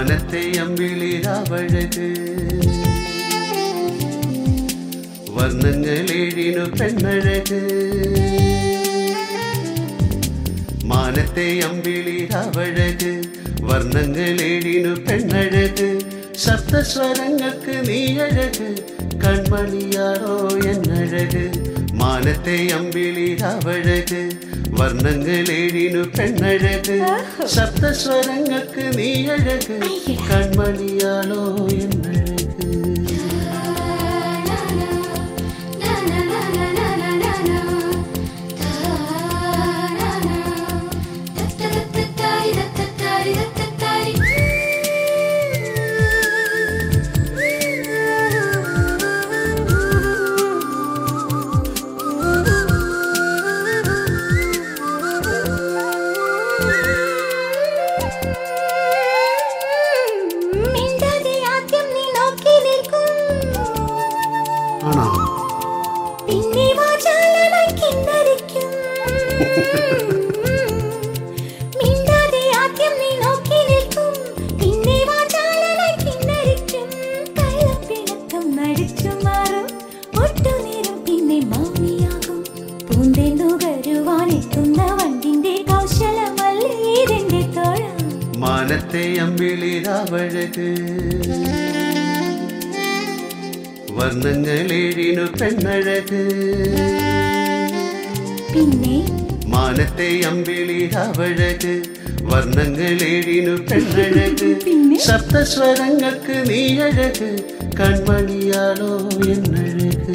മാനത്തെ അമ്പിളിരാവഴക് വർണ്ണങ്ങളേഴിനു പെണ്ണഴക് മാനത്തെ അമ്പിളിരാവഴക് വർണ്ണങ്ങളേഴിനു പെണ്ണഴക് സപ്തസ്വരങ്ങൾക്ക് നീയഴക് കൺമണിയാറോ എന്നഴക് മാനത്തെ അമ്പിളിരാവഴക് വർണ്ണങ്ങളേഴിനു പെണ്ണഴക് സപ്തസ്വരങ്ങൾക്ക് നീയഴക് കൺമണിയാളോ എന്നഴക് മിണ്ടാതെ ആദ്യം നീ നോക്കി നിൽക്കും ആണോ പിന്നെ വാചാലനായി കിന്നരിക്കും മിണ്ടാതെ ആദ്യം നീ നോക്കി നിൽക്കും പിന്നെ വാചാലനായി കിന്നരിക്കും കള്ളപ്പിണക്കം നടിച്ചു മാറും ഒട്ടുനേരം പിന്നെ മൗനിയാകും പൂന്തേന്നുകരുവാനെത്തുന്ന വണ്ടിന്റെ കൗശലമല്ലേ ഇതെന്റെ തോഴ മാനത്തെ അമ്പിളിരാവഴക് വർണ്ണങ്ങളേഴിനു പെണ്ണഴക് പിന്നെ മാനത്തെ അമ്പിളിരാവഴക് വർണ്ണങ്ങളേഴിനു പെണ്ണഴക് പിന്നെ? സപ്തസ്വരങ്ങൾക്ക് നീയഴക് കൺമണിയാളോ എന്നഴക്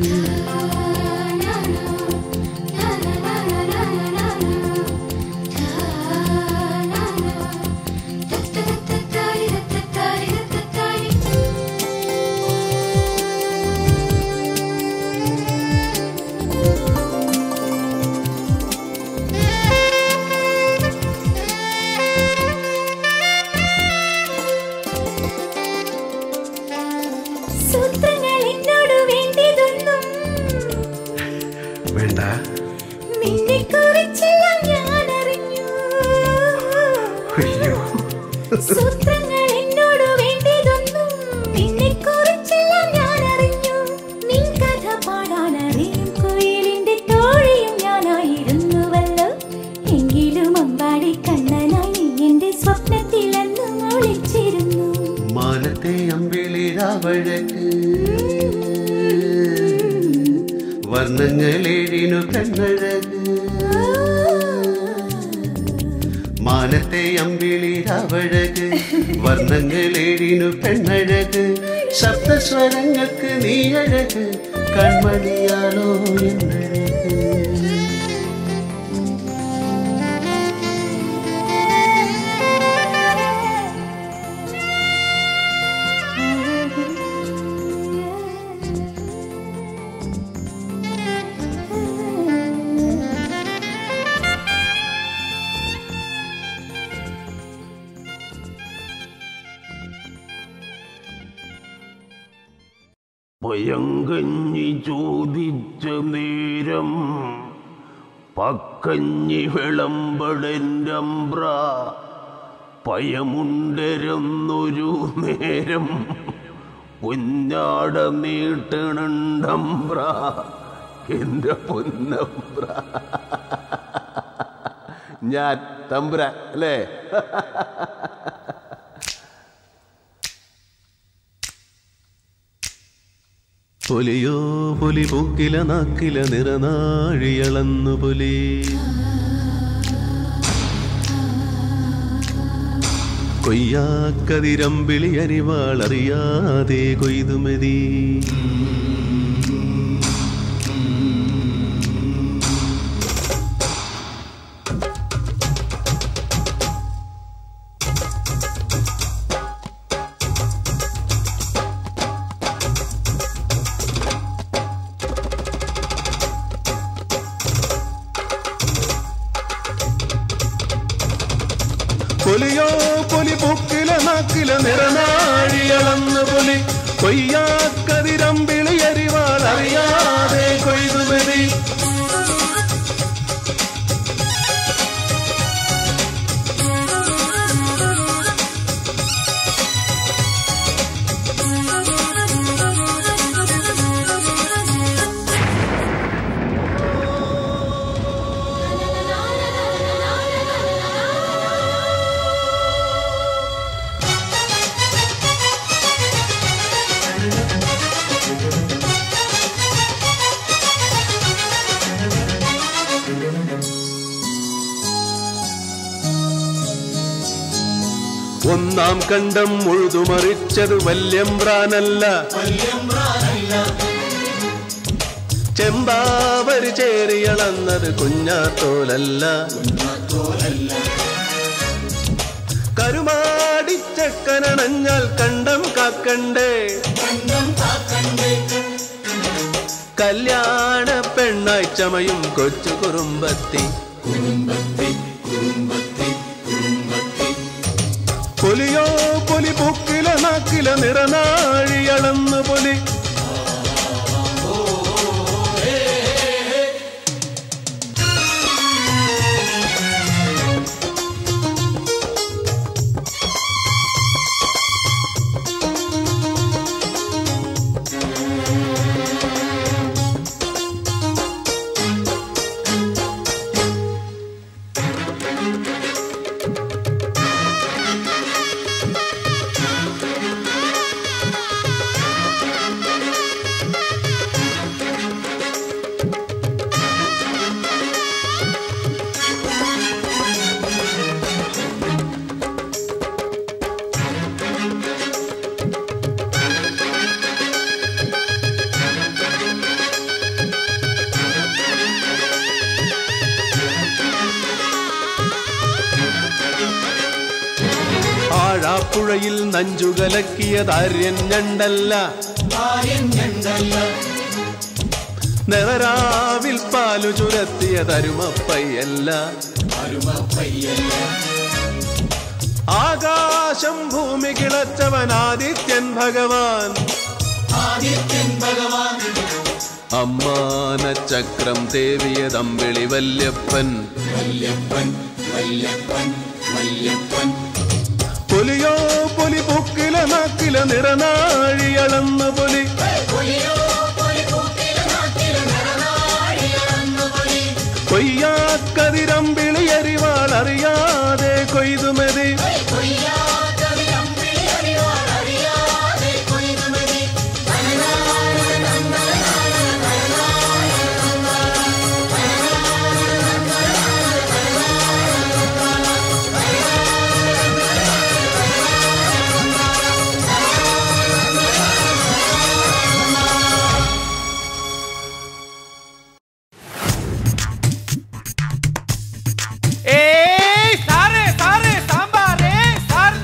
സൂത്രങ്ങൾ എന്നോട് വേണ്ടിയതൊന്നും വേണ്ട നിന്നെ കുറിച്ചെല്ലാം ഞാൻ അറിഞ്ഞു അയ്യോ സൂത്രങ്ങൾ എന്നോട് വേണ്ടിയതൊന്നും നിന്നെ കുറിച്ചെല്ലാം ഞാൻ അറിഞ്ഞു നിൻ കഥ പാടാൻ അറിയും കുയിലിന്റെ തോഴിയും ഞാനായിരുന്നുവല്ലോ എങ്കിലും അമ്പാടി കണ്ണനായി നീ എന്റെ സ്വപ്നത്തിൽ അന്ന് ഒളിച്ചിരുന്നു മാനത്തെ അമ്പിളിരാവഴക് വർണ്ണങ്ങളേഴിനു പെണ്ണഴക് മാനത്തെ അമ്പിളിരാവഴക് വർണ്ണങ്ങളേഴിനു പെണ്ണഴക് സപ്തസ്വരങ്ങൾക്ക് നീയഴക് കൺമണിയാളോ എന്നഴക് പയങ്കഞ്ഞി ചോദിച്ച നേരം പക്കഞ്ഞി വിളമ്പടൻ്റമ്പ്ര പയമുണ്ടരന്നൊരു നേരം പൊന്നാട നീട്ടണണ്ടമ്പ്ര എൻ്റെ പൊന്നമ്പ്ര ഞാൻ തമ്പ്ര അല്ലേ പൊലിയോ പൊലി പൂക്കില നാക്കില നിറനാഴിയളന്നു പൊലി കൊയ്യാക്കതിരമ്പിളി അരിവാളറിയാതെ കൊയ്തുമതി പൊലിയോ പൊലി പൂക്കില നാക്കില നിറനാഴിയളന്നു പൊലി കൊയ്യാക്കതിരമ്പിളി അരിവാളറിയാതെ കൊയ്തുമതി ഒന്നാം കണ്ടം ഉഴുതുമറിച്ചത് വല്യമ്പ്രാനല്ല ചെമ്പാവരി ചേരിയളന്നത് കുഞ്ഞാത്തോലല്ല കരുമാടിച്ചക്കനണഞ്ഞാൽ കണ്ടം കാക്കണ്ടേ കല്യാണ പെണ്ണായി ചമയും കൊച്ചു കുറുമ്പത്തി പൊലിയോ പൊലി പൂക്കില നാക്കില നിറനാഴിയളന്ന് പൊലി ആഴാപ്പുഴയിൽ നഞ്ചുകലക്കിയത് ആര്യൻ ഞണ്ടല്ല നിറരാവിൽ പാലു ചുരത്തിയത് അരുമപ്പയ്യല്ല ആകാശം ഭൂമി കിളച്ചവൻ ആദിത്യൻ ഭഗവാൻ അമ്മാന ചക്രം തേവിയതമ്പിളി വല്യപ്പൻ പൊലിയോ പൊലി പൊക്കില നാക്കില നിറനാഴിയളന്ന പൊലി കൊയ്യാക്കതിരമ്പിളി അരിവാൾ അറിയാതെ കൊയ്തുമതി ഏയ് സാറേ സാറേ സാമ്പാറേ സാർ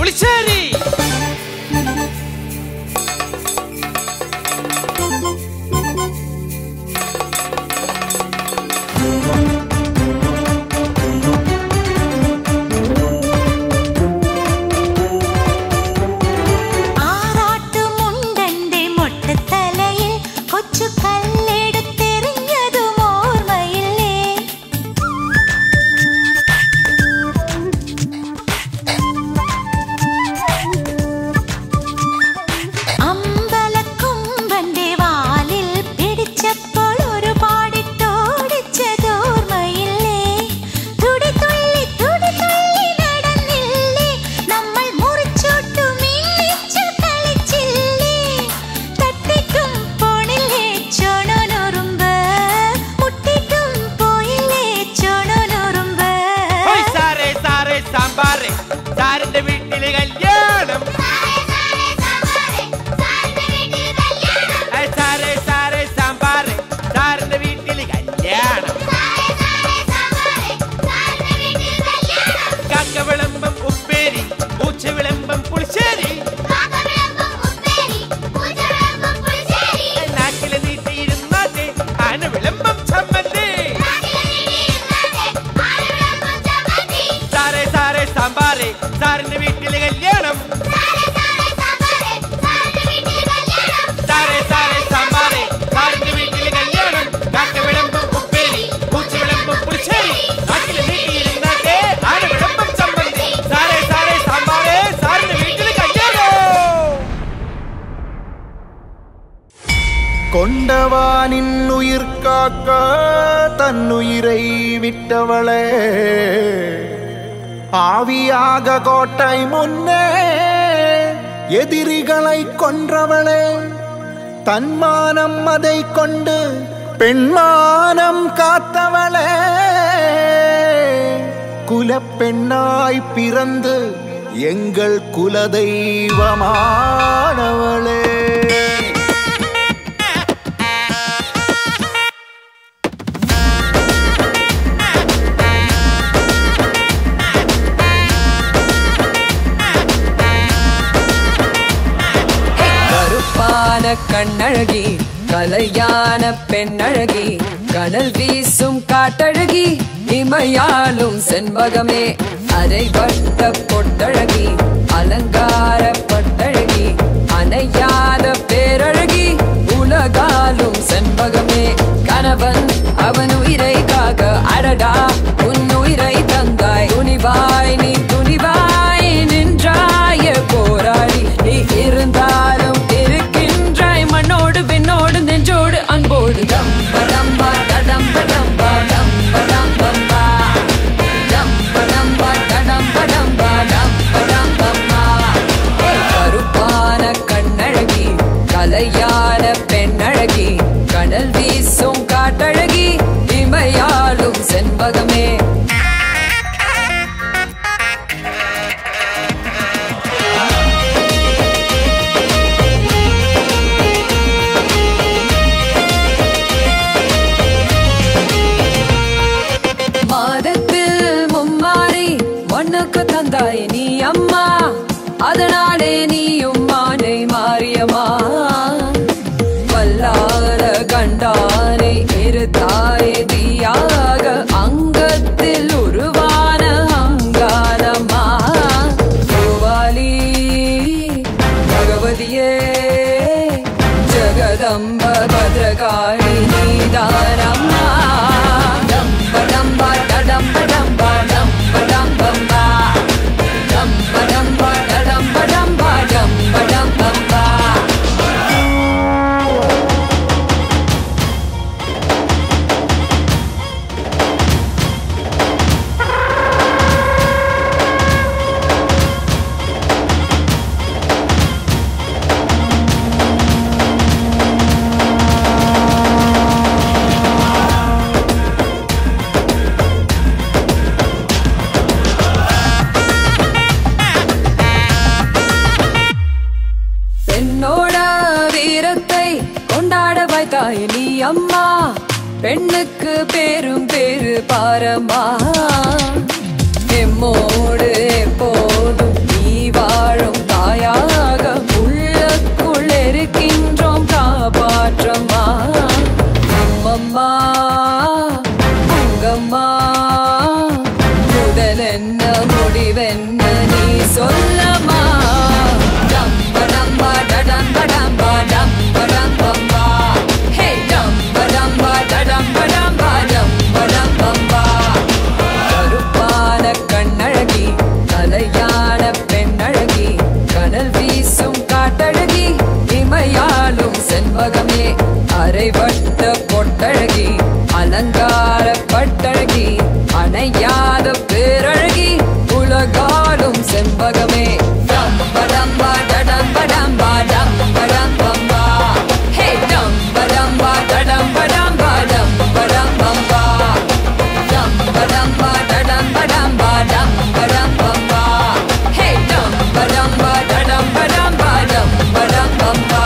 പുളിശ്ശേരി ആറാട്ടുമുണ്ടന്റെ മൊട്ടത്തലയിൽ കൊച്ചു കല്ലെടുത്തെറിഞ്ഞതും ഓർമ്മയില്ലേ അമ്പലക്കൊമ്പന്റെ വാലിൽ പിടിച്ചപ്പോൾ ഒരുപാടിട്ടോടിച്ചതോർമ്മയില്ലേ തുടിതുള്ളി തുടിതുള്ളി നടന്നില്ലേ നമ്മൾ മുറിച്ചോട്ടു മിന്നിച്ചു കളിച്ചില്ലേ തട്ടിട്ടും പോണില്ലേ ചോണനുറുമ്പ് മുട്ടിട്ടും പോയില്ലേ ചോണനുറുമ്പ് ഹോയ് സാറേ സാറേ സാമ്പാറേ സാറിന്റെ വീട്ടില് കല്യാണം ഏയ് സാറേ സാറേ സാമ്പാറേ സാറിന്റെ വീട്ടില് കല്യാണം കാക്ക വിളമ്പം ഉപ്പേരി പൂച്ച വിളമ്പം പുളിശ്ശേരി നാക്കില് നീട്ടിയിരുന്നാട്ടെ ആന വിളമ്പം ചമ്മന്തി സാറേ സാറേ സാമ്പാറേ സാറിന്റെ വീട്ടില് കല്യാണം സാറേ സാറേ സാമ്പാറേ സാറിന്റെ വീട്ടില് കല്യാണം കാക്ക വിളമ്പം ഉപ്പേരി പൂച്ച വിളമ്പം പുളിശ്ശേരി നാക്കില് നീട്ടിയിരുന്നാട്ടെ ആന വിളമ്പം ചമ്മന്തി സാറേ സാറേ സാമ്പാറേ സാറിന്റെ വീട്ടില് കല്യാണം கொண்டவானின் உயிர் காக்க தன்னுயிரை விட்டவளே ஆவியாக கோட்டை முன்னே எதிரிகளை கொன்றவளே தன்மானம் அதை கொண்டு பெண்மானம் காத்தவளே குலப்பெண்ணாய் பிறந்து எங்கள் குலதெய்வமானவளே கருப்பான கண்ணழகி கலையான பெண்ணழகி கனல் வீசும் காட்டழகி இமையாலும் செண்பகமே அரைவட்ட பொட்டழகி அலங்கார பட்டழகி அணையாத பேரழகி உலகாலும் செண்பகமே கணவன் அவன் உயிரை காக்க அடடா உன் உயிரை தந்தாய் துணிவாய் நீ துணிவாய் நின்றாய போராடி நீ இருந்தாலும் இருக்கின்றாய் மண்ணோடு பெண்ணோடு நெஞ்சோடு அன்போடு டம்ப டம்பா டடம்ப டம்பா டம்ப டம்பம்பா டம்ப டம்பா டடம்ப டம்பா டம்ப டம்பம்மா கருப்பான கண்ணழகி கலையான பெண்ணழகி கடல் வீசும் காட்டழகி இமையாளும் செண்பகமே மாதத்தில் மும்மாறி ஒன்னுக்கு தந்தாய் நீ அம்மா அதனாலே நீயும் மானை மாறியம்மா வல்லார கண்டானை இருத்தாய் தீயாக அங்கத்தில் உருவான அங்காரம்மா கோவாலி பகவதியே ஜகதம்ப பத்ரகாளி நீதானம்மா டம்ப டம்பா டடம்ப டம்பா டம்ப டம்பம்பா டம்ப டம்பா டடம்ப டம்பா டம்ப டம்பம்பா பெண்ணோட வீரத்தை கொண்டாட வைத்தாய் நீ அம்மா பெண்ணுக்கு பேரும் பேரு பாரம்மா எம்மோடு எப்போதும் நீ வாழ தாயாக உள்ளுக்குள் இருக்கின்றோம் காப்பாற்றம்மா அம்மம்மா உங்கம்மா முதல் என்ன முடிவென்ன நீ சொல்லம்மா டம்ப டம்ப டடம்ப டம்ப டம்ப டம்பம்பா ஹே டம்ப டம்ப டடம்ப டம்ப டம்ப டம்பம்பா கருப்பான கண்ணழகி தலையான பெண்ணழகி கனல் வீசும் காட்டழகி இமையாலும் செண்பகமே அரைவட்ட பொட்டழகி அலங்கார பட்டழகி அணையாத பேரழகி உலகாலும் செண்பகமே டம்ப டம்ப டடம்ப டம்ப டம்ப டம்பம்பா ஹே டம்ப டம்ப டடம்ப டம்ப டம்ப டம்பம்பா டம்ப டம்ப டடம்ப டம்ப டம்ப டம்பம்பா ஹே டம்ப டம்ப டடம்ப டம்ப டம்ப டம்பம்பா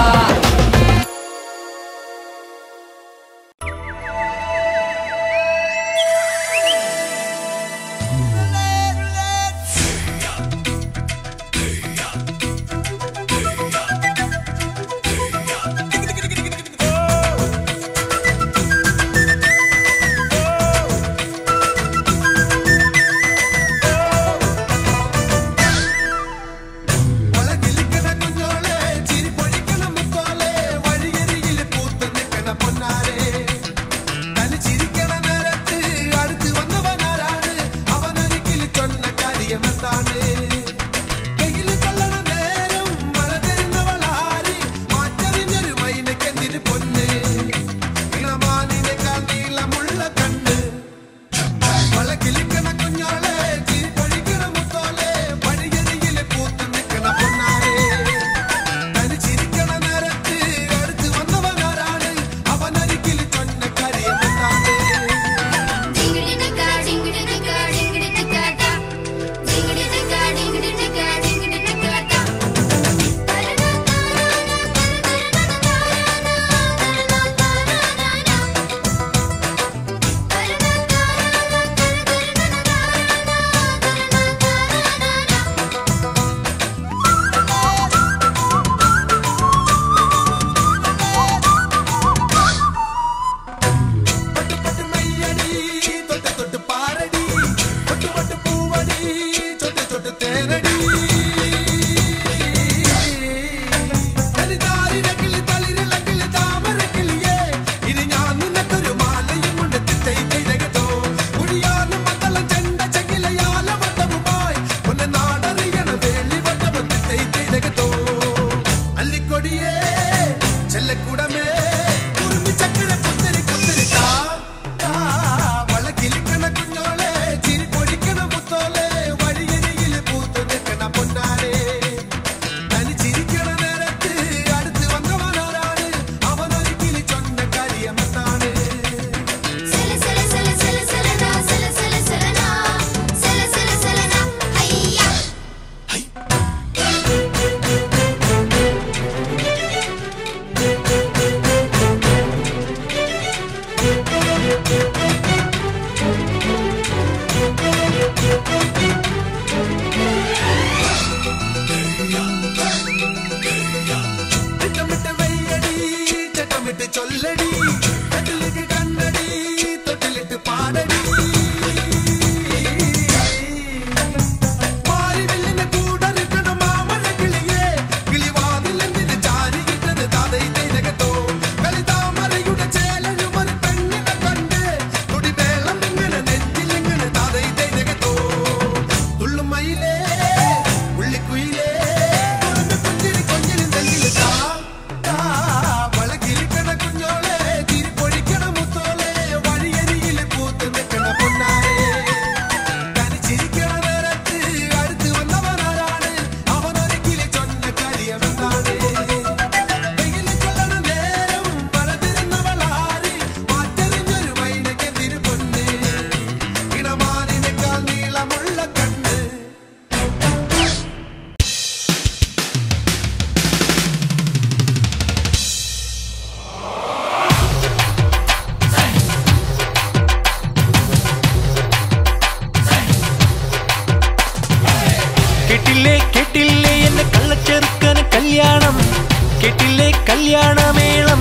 കല്യാണമേളം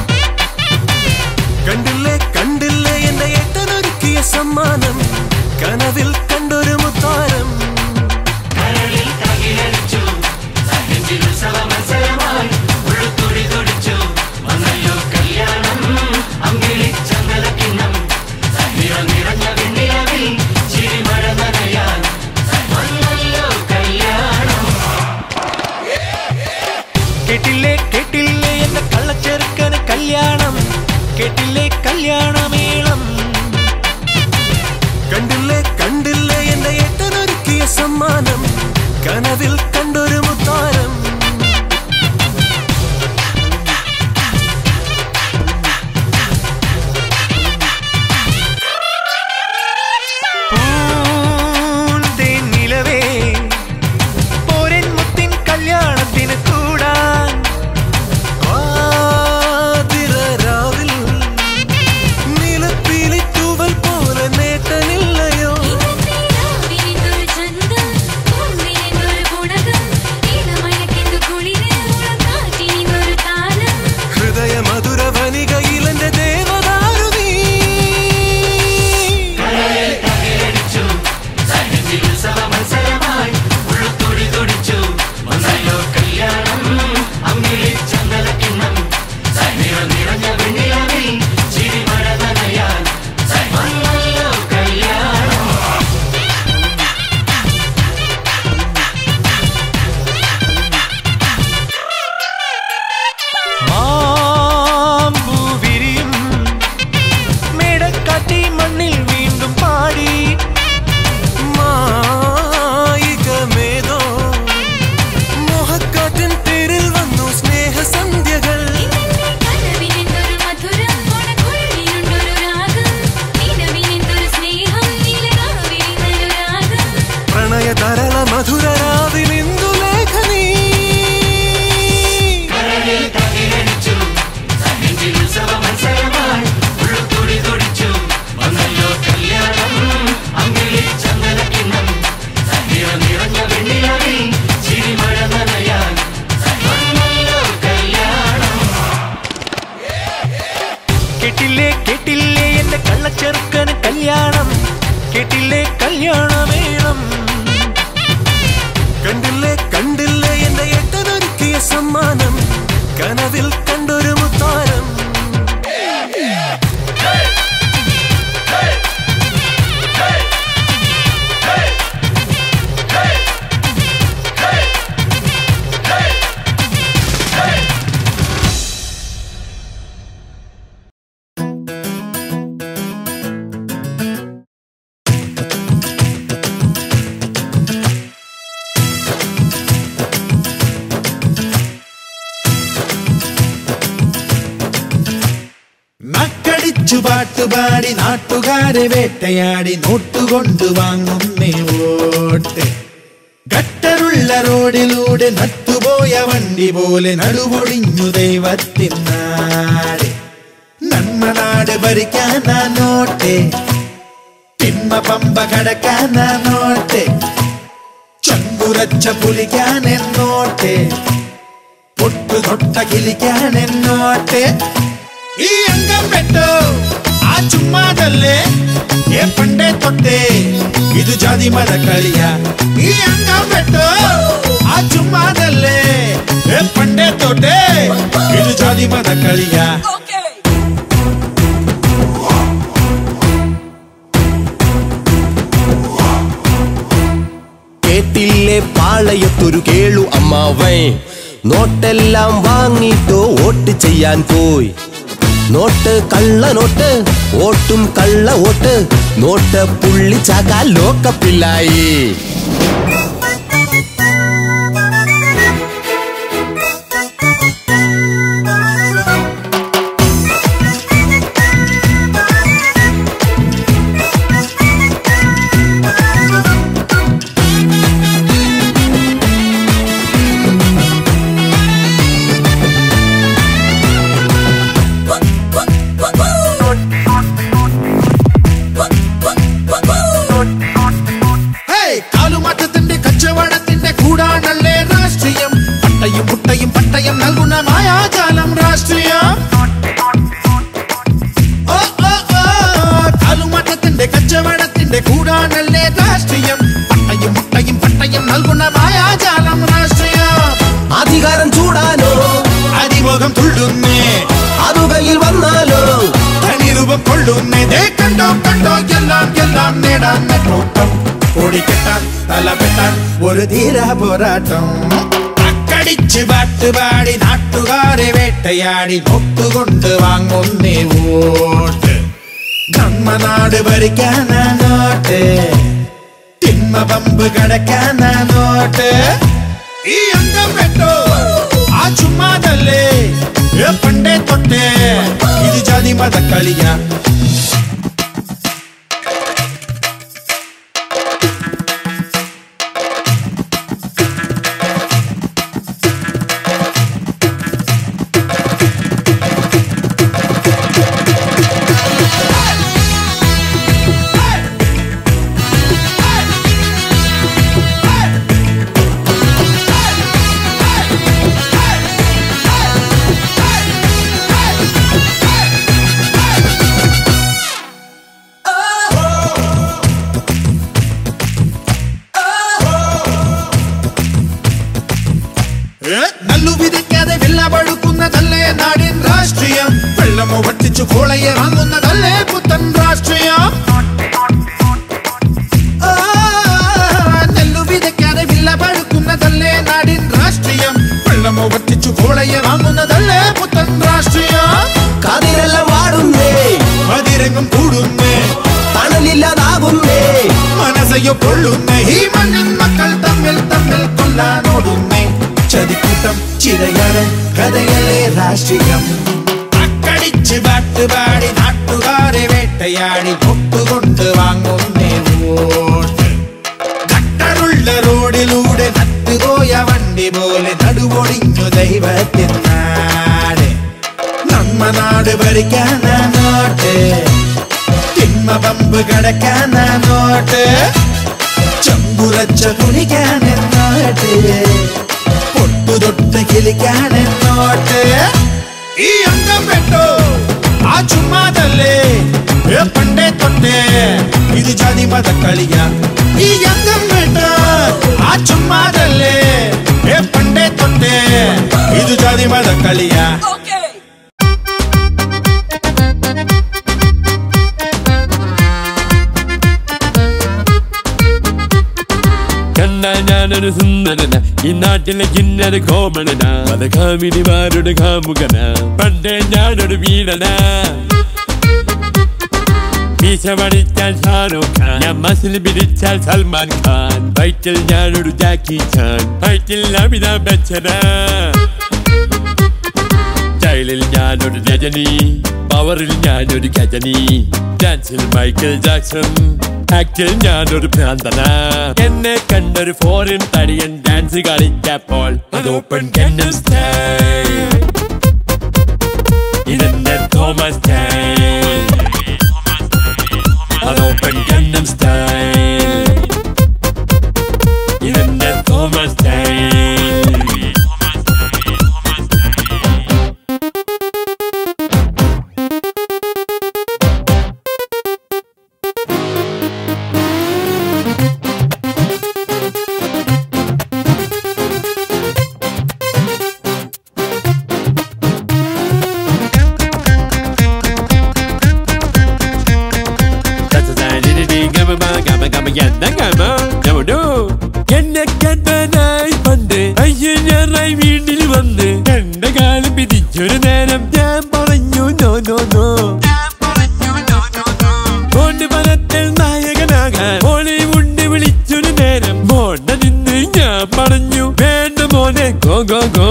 കണ്ടില്ലേ കണ്ടില്ലേ എന്നെ ഏട്ടനൊരുക്കിയ സമ്മാനം കനവിൽ കണ്ടൊരു മുത്താരം കേട്ടില്ലേ കേട്ടില്ലേ എന്ന കള്ളച്ചെറുക്കന് കല്യാണം കേട്ടില്ലേ കല്യാണമേളം കണ്ടില്ലേ കണ്ടില്ലേ എന്റെ ഏട്ടനൊരുക്കിയ സമ്മാനം കനവിൽ കണ്ടൊരു മുത്താരം പൂന്തേൻ നിലവേ പോരൻ മുത്തിൻ കല്യാണത്തിന് കൂടാൻ ആതിരരാവിൽ നിലപ്പിലി തൂവൽ പോലെ നേട്ടനില്ലയോ വിരിഞ്ഞൊരു ചന്തം പൂവിരിഞ്ഞൊരു പുളകം ഇളമഴക്കെന്തു കുളിര് മുളകാറ്റിനിന്നൊരു താലം ഹൃദയ മധുര വനികയിലെന്റെ ദേവദാരു നീ മാമ്പൂ വിരിയും മേടക്കാറ്റി മണ്ണിൽ വീണ്ടും പാടി മായികമേതോ മോഹക്കാറ്റിൻ പേരിൽ വന്നു സ്നേഹസന്ധ്യകൾ കനവിനെന്തൊരു മധുരം ഓണക്കുഴലിനുണ്ടൊരു രാഗം നിലവിനെന്തൊരു സ്നേഹം നിലകാവിലിനൊരു രാഗം പ്രണയ തരള മധുര രാവിലിന്ദു ലേഖനീ കേട്ടില്ലേ കേട്ടില്ലേ എന്റെ കള്ളച്ചെറുക്കന് കല്യാണം കേട്ടില്ലേ കല്യാണമേളം കണ്ടില്ലേ കണ്ടില്ലേ എന്റെ എട്ടനൊരുക്കിയ സമ്മാനം കനവിൽ കണ്ടൊരു മുത്താരം നക്കടിച്ചു പാട്ടുപാടി നാട്ടുകാരെ വേട്ടയാടി നോട്ടുകൊണ്ടു വാങ്ങുന്നേ വോട്ട് ഗട്ടറുള്ള റോഡിലൂടെ നട്ടുപോയ വണ്ടി പോലെ നടുപൊടിഞ്ഞു ദൈവത്തിൻ നാട് നന്മ നാട് ഭരിക്കാനാ നോട്ടെ തിന്മ പമ്പ കടക്കാനാ നോട്ടെ ചങ്കുറച്ച പുലിക്കാൻ എന്നോട്ടെ പൊട്ടു തൊട്ട കിളിക്കാൻ എന്നോട്ടെ ഈ അംഗം പെട്ടോ ആ ചുമ്മാതല്ലേ ഏ പണ്ടേ തൊട്ടേ ഇത് ജാതി മത കളിയ ഈ അംഗം പെട്ടോ ആ ചുമ്മാതല്ലേ ഏ പണ്ടേ തൊട്ടേ ഇത് ജാതി മത കളിയ കേട്ടില്ലേ പാളയത്തൊരു കേളു അമ്മാവൻ നോട്ടെല്ലാം വാങ്ങിട്ടോ വോട്ട് ചെയ്യാൻ പോയി നോട്ട് കള്ള നോട്ട് ഓട്ടും കള്ള ഓട്ട് നോട്ട് പുള്ളിച്ചാകാൻ ലോക്കപ്പില്ലായി ഹേയ്, കാലുമാറ്റത്തിന്റെ കൊള്ളുന്നേ ദേ കണ്ടോ കണ്ടോ എല്ലാം എല്ലാം നേടാൻ നെട്ടോട്ടം ഓടിക്കെട്ടാൻ തലപെട്ടാൻ ഒരു ധീര പോരാട്ടം അക്കടിച്ച് പാട്ടുപാടി നാട്ടുകാരെ വേട്ടയാടി നോട്ടുകൊണ്ട് വാങ്ങുന്നേ വോട്ട് നമ്മനാട് ഭരിക്കാനാ നോട്ട് തിന്മ പമ്പ് കടക്കാനാ നോട്ട് ഈ അംഗം വെട്ടോ ആ ചുമ്മാതല്ലേ ഏ പണ്ടേ തൊട്ടേ ഇത് ജാതി മത കളിയാ ഏ? നല്ലു വിധിക്കാതെ വില്ല പഴുക്കുന്നതല്ലേ നാടിൻ രാഷ്ട്രീയം വെള്ളമോ വട്ടിച്ചു കോളയെ വാങ്ങുന്നതല്ലേ പുത്തൻ രാഷ്ട്രീയം ആ, നെല്ലു വിതയ്ക്കാതെ വില്ല പഴുക്കുന്നതല്ലേ നാടിൻ രാഷ്ട്രീയം വെള്ളമോ വട്ടിച്ചു കോളയെ വാങ്ങുന്നതല്ലേ പുത്തൻ രാഷ്ട്രീയം കതിരെല്ലാം വാടുന്നേ അതിരംഗം കൂടുന്നേ തണലില്ലാതാകുന്നേ മനസ്സയോ കൊള്ളുന്നേ ഈ മണ്ണിൻ മക്കൾ തമ്മിൽ തമ്മിൽ കൊല്ലാനോടുന്നേ ചതിക്കൂട്ടം ചിരയാണ് കഥകളെ രാഷ്ട്രീയം അക്കടിച്ച് പാട്ടുപാടി നാട്ടുകാരെ വേട്ടയാടി കൊട്ടുകൊണ്ട് വാങ്ങുന്നേ വോട്ട് കട്ടറുള്ള റോഡിലൂടെ നട്ടുപോയ വണ്ടി പോലെ നടുവൊടിഞ്ഞു ദൈവത്തിൻ നാട് നമ്മ നാട് ഭരിക്കാനാ നോട്ട് തിന്മ പമ്പ് കടക്കാനാ നോട്ട് ചമ്പുറച്ച കുളിക്കാനെന്നോട്ട് പൊട്ടു തൊട്ട് കിളിക്കാനെന്നോട്ട് ഈ അംഗം വെട്ടോ ആ ചുമ്മാതല്ലേ ഏ പണ്ടേ തൊട്ടേ ഇത് ജാതി മത കളിയാ ഈ അംഗം വെട്ടോ ആ ചുമ്മാതല്ലേ ഏ പണ്ടേ തൊട്ടേ ഇത് ജാതി മത കളിയാ കണ്ട ഞാനൊരു സുന്ദരന ഈ നാട്ടിലെ കിന്നര കോമണന മതകാമിനിമാരുടെ കാമുകന പണ്ടേ ഞാനൊരു വീരന മീശ പഠിച്ചാൽ ഷാരൂഖ് ഖാൻ ഞാൻ മസിൽ പിടിച്ചാൽ സൽമാൻ ഖാൻ ഫൈറ്റിൽ ഞാനൊരു ജാക്കി ചാൻ ഫൈറ്റിൽ അമിതാഭ് ബച്ചന സ്റ്റൈലിൽ ഞാനൊരു രജനി പവറിൽ ഞാനൊരു ഗജനി ഡാൻസിൽ മൈക്കിൾ ജാക്സൺ ആക്ടിൽ ഞാനൊരു ഭ്രാന്തന എന്നെ കണ്ടൊരു ഫോറിൻ തടിയൻ ഡാൻസ് കളിച്ചപ്പോൾ അത് ഓപ്പൺ കെന്നൽ സ്റ്റൈൽ ഇതെന്റെ തോമസ് സ്റ്റൈൽ അത് ഓപ്പൺ കെന്നൽ സ്റ്റൈൽ ഇതെന്റെ തോമസ് സ്റ്റൈൽ എന്നെ കണ്ടനായി പണ്ട് അയ്യഞ്ഞാറായി വീട്ടിൽ വന്ന് എന്റെ കാലം പിടിച്ചൊരു നേരം ഞാൻ പറഞ്ഞു നോ നോ നോ കൊണ്ട് പനത്തിൽ നായകനാകാൻ ഹോളിവുഡ് വിളിച്ചൊരു നേരം മോണ്ട നിന്ന് ഞാൻ പറഞ്ഞു വേണ്ട മോനെ ഗോ ഗോ ഗോ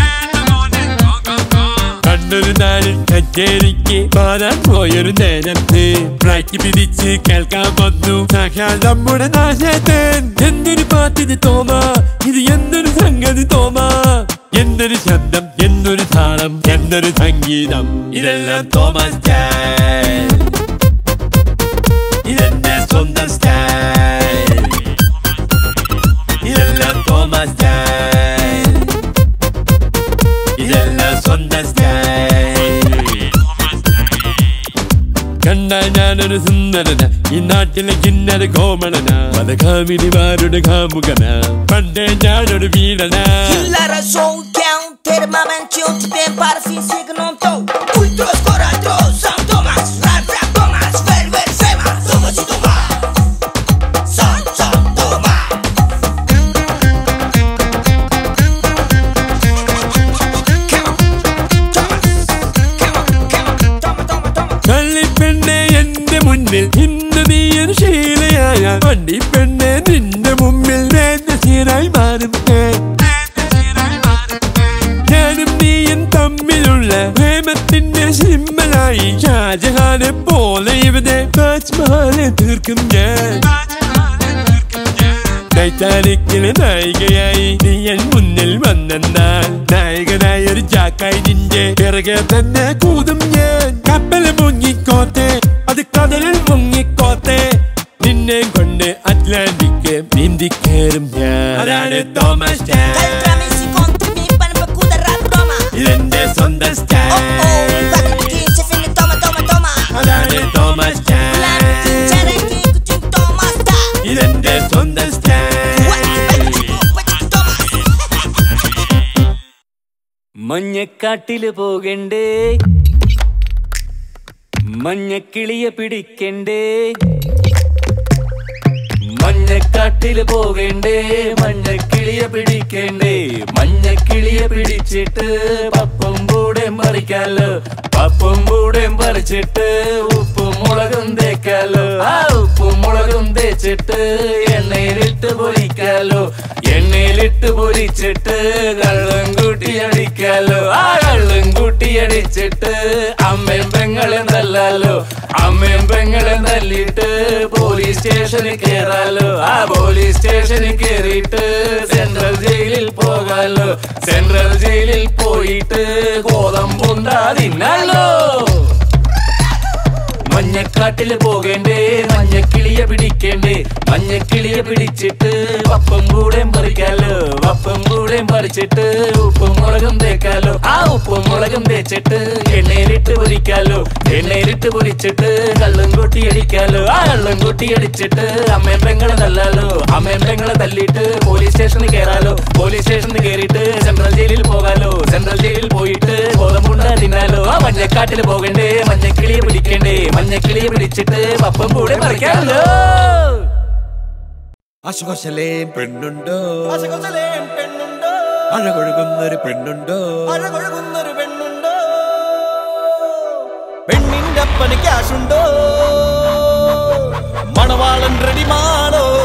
കണ്ണൊരു നാളിൽ കച്ചേരിക്ക് പാടാൻ പോയൊരു നേരത്ത് ഫ്ലൈറ്റ് പിടിച്ച് കേൾക്കാൻ വന്നു സാക്ഷാൽ നമ്മുടെ നാശത്തൻ എന്തൊരു പാട്ടിത് തോമ ഇത് എന്തൊരു സംഗതി തോമ എന്തൊരു ശബ്ദം എന്തൊരു താളം എന്തൊരു സംഗീതം ഇതെല്ലാം തോമസ് സ്റ്റൈൽ ഇതെന്റെ സ്വന്തം സ്റ്റൈൽ ഇതെല്ലാം തോമസ് സ്റ്റൈൽ ഇതെല്ലാം സ്വന്തം സ്റ്റൈൽ കണ്ട ഞാനൊരു സുന്ദരന ഈ നാട്ടിലെ കിന്നര കോമളന മതകാമിനിമാരുടെ കാമുകന പണ്ടേ ഞാനൊരു വീരന Lara sou o que é um ter mamante onde tem para fingir que não tô. Ultros corajosos, São Tomás, Rafa, Toma, പെണ്ണെ എന്റെ മുന്നിൽ ഇന്ന് നീ ഒരു ശീലയായ വണ്ടി പെണ്ണെ നിന്റെ മുമ്പിൽ വേദശീലായി മാറും ഞാൻ. ഞാനും നീയും തമ്മിലുള്ള പ്രേമത്തിന്റെ സിമ്മലായി ഷാജഹാനെ പോലെ ഇവിടെ താജ്മഹാലെ തീർക്കും ഞാൻ ടൈറ്റാനിക്കിലെ നായികയായി നീ എൻ മുന്നിൽ വന്നെന്നാൽ നായകനായ ഒരു ജാക്കായി നിന്റെ പിറകെ തന്നെ കൂതും ഞാൻ കപ്പൽ മുങ്ങിക്കോട്ടെ അത് കടലിൽ മുങ്ങിക്കോട്ടെ നിന്നെ കൊണ്ട് അറ്റ്ലാന്റിക് നീന്തിക്കേറും ഞാൻ അതാണ് Thomas Stan. Caltrame si conti mi pan per cuda rap Roma ഇതെന്റെ സ്വന്തം Oh Stan. oh Fatti chi se finne toma toma toma അതാണ് Thomas Stan. Plan c'era chi kucing toma sta ഇതെന്റെ സ്വന്തം സ്റ്റാൻ. മഞ്ഞക്കാട്ടില് പോകണ്ടേ മഞ്ഞക്കിളിയെ പിടിക്കണ്ടേ മഞ്ഞക്കാട്ടില് പോകണ്ടേ മഞ്ഞക്കിളിയെ പിടിക്കണ്ടേ മഞ്ഞക്കിളിയെ പിടിച്ചിട്ട് പപ്പും കൂടെ മറിക്കാലോ പപ്പും കൂടെ പറിച്ചിട്ട് ഉപ്പും മുളകും തേക്കാലോ ആ ഉപ്പും മുളകും തേച്ചിട്ട് എണ്ണയിലിട്ട് പൊരിക്കാലോ എണ്ണയിലിട്ട് പൊരിച്ചിട്ട് കള്ളും കൂട്ടി അടിക്കാലോ ആ കള്ളും കൂട്ടി അടിച്ചിട്ട് അമ്മയും പെങ്ങളും തല്ലാലോ അമ്മയും പെങ്ങളും തല്ലിട്ട് പോലീസ് സ്റ്റേഷനിൽ കേറാലോ ആ പോലീസ് സ്റ്റേഷനിൽ കേറിയിട്ട് സെൻട്രൽ ജയിലിൽ പോകാലോ സെൻട്രൽ ജയിലിൽ പോയിട്ട് ഗോതമ്പുണ്ടാ തിന്നാലോ മഞ്ഞക്കാട്ടില് പോകേണ്ടേ മഞ്ഞക്കിളിയെ പിടിക്കേണ്ടേ മഞ്ഞക്കിളിയെ പിടിച്ചിട്ട് വപ്പം കൂടെ പറിക്കാലോ വപ്പം കൂടെ പറിച്ചിട്ട് ഉപ്പും മുളകും തേക്കാലോ ആ ഉപ്പും മുളകും തേച്ചിട്ട് എണ്ണയിലിട്ട് പൊരിക്കാലോ എണ്ണയിലിട്ട് പൊരിച്ചിട്ട് കള്ളും കൂട്ടി അടിക്കാലോ ആ കള്ളും കൂട്ടി അടിച്ചിട്ട് അമ്മയും പെങ്ങളെ തല്ലാലോ അമ്മയും പെങ്ങളെ തല്ലിയിട്ട് പോലീസ് സ്റ്റേഷനിൽ കയറാലോ പോലീസ് സ്റ്റേഷനിൽ കയറിയിട്ട് സെൻട്രൽ ജയിലിൽ പോകാലോ സെൻട്രൽ ജയിലിൽ പോയിട്ട് ഗോതമ്പുണ്ട തിന്നാലോ ആ മഞ്ഞക്കാട്ടിൽ പോകണ്ടേ മഞ്ഞക്കിളിയെ പിടിക്കണ്ടേ മഞ്ഞക്കിളിയെ പിടിച്ചിട്ട് പപ്പം കൂടെ പറിക്കാമല്ലോ അശുകോശലേ പെണ്ണുണ്ടോ അഴകൊഴുകുന്നൊരു പെണ്ണുണ്ടോ അഴകൊഴുകുന്നൊരു പെണ്ണുണ്ടോ പെണ്ണിന്റെ അപ്പന് ക്യാഷുണ്ടോ മണവാളൻ റെഡിമാണോ